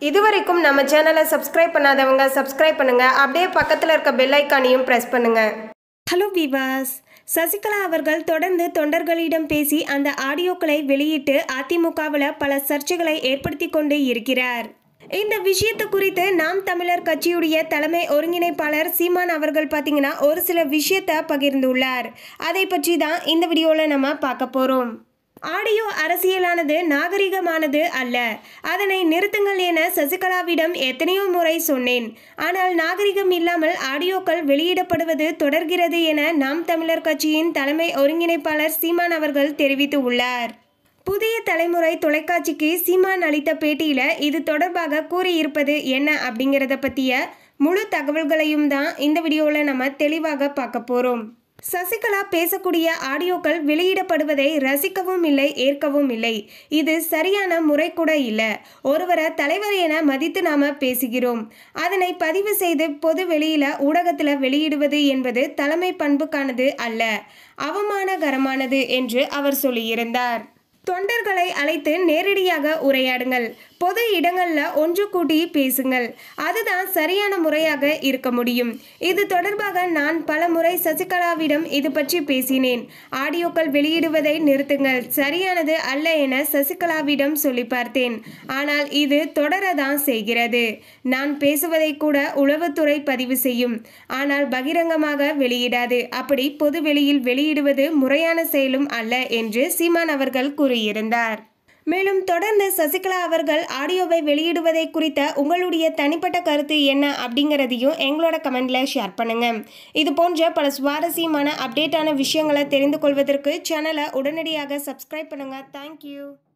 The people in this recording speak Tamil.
இதுவரைக்கும் நம்ம சேனலை சப்ஸ்கிரைப் பண்ணாதவங்க சப்ஸ்கிரைப் பண்ணுங்க அப்படியே பக்கத்தில் இருக்க பெல் ஐக்கானையும் ப்ரெஸ் பண்ணுங்க ஹலோ விவாஸ் சசிகலா அவர்கள் தொடர்ந்து தொண்டர்களிடம் பேசி அந்த ஆடியோக்களை வெளியிட்டு அதிமுகவில் பல சர்ச்சைகளை ஏற்படுத்தி கொண்டு இருக்கிறார் இந்த விஷயத்து குறித்து நாம் தமிழர் கட்சியுடைய தலைமை ஒருங்கிணைப்பாளர் சீமான் அவர்கள் பார்த்தீங்கன்னா ஒரு சில விஷயத்தை பகிர்ந்துள்ளார் அதை பற்றி தான் இந்த வீடியோவில் நம்ம பார்க்க போகிறோம் ஆடியோ அரசியலானது நாகரிகமானது அல்ல அதனை நிறுத்துங்கள் என சசிகலாவிடம் எத்தனையோ முறை சொன்னேன் ஆனால் நாகரிகம் இல்லாமல் ஆடியோக்கள் வெளியிடப்படுவது தொடர்கிறது என நாம் தமிழர் கட்சியின் தலைமை ஒருங்கிணைப்பாளர் சீமான் அவர்கள் தெரிவித்து உள்ளார் புதிய தலைமுறை தொலைக்காட்சிக்கு சீமான் அளித்த பேட்டியில் இது தொடர்பாக கூறியிருப்பது என்ன அப்படிங்கிறத பற்றிய முழு தகவல்களையும் தான் இந்த வீடியோவில் நம்ம தெளிவாக பார்க்க போகிறோம் சசிகலா பேசக்கூடிய ஆடியோக்கள் வெளியிடப்படுவதை ரசிக்கவும் இல்லை ஏற்கவும் இல்லை இது சரியான முறை கூட இல்லை ஒருவரை தலைவர் என மதித்து நாம பேசுகிறோம் அதனை பதிவு செய்து பொது வெளியில ஊடகத்தில் வெளியிடுவது என்பது தலைமை பண்புக்கானது அல்ல அவமானகரமானது என்று அவர் சொல்லியிருந்தார் தொண்டர்களை அழைத்து நேரடியாக உரையாடுங்கள் பொது இடங்கள்ல ஒன்று கூட்டி பேசுங்கள் அதுதான் சரியான முறையாக இருக்க முடியும் இது தொடர்பாக நான் பல முறை சசிகலாவிடம் இது பற்றி பேசினேன் ஆடியோக்கள் வெளியிடுவதை நிறுத்துங்கள் சரியானது அல்ல என சசிகலாவிடம் சொல்லி பார்த்தேன் ஆனால் இது தொடரதான் செய்கிறது நான் பேசுவதை கூட உளவுத்துறை பதிவு செய்யும் ஆனால் பகிரங்கமாக வெளியிடாது அப்படி பொது வெளியில் வெளியிடுவது முறையான செயலும் அல்ல என்று சீமான் அவர்கள் கூறியிருந்தார் மேலும் தொடர்ந்து சசிகலா அவர்கள் ஆடியோவை வெளியிடுவதை குறித்த உங்களுடைய தனிப்பட்ட கருத்து என்ன அப்படிங்கிறதையும் எங்களோட கமெண்ட்ல ஷேர் பண்ணுங்க இது போன்ற பல சுவாரஸ்யமான அப்டேட்டான விஷயங்களை தெரிந்து கொள்வதற்கு சேனலை உடனடியாக சப்ஸ்கிரைப் பண்ணுங்க தேங்க்யூ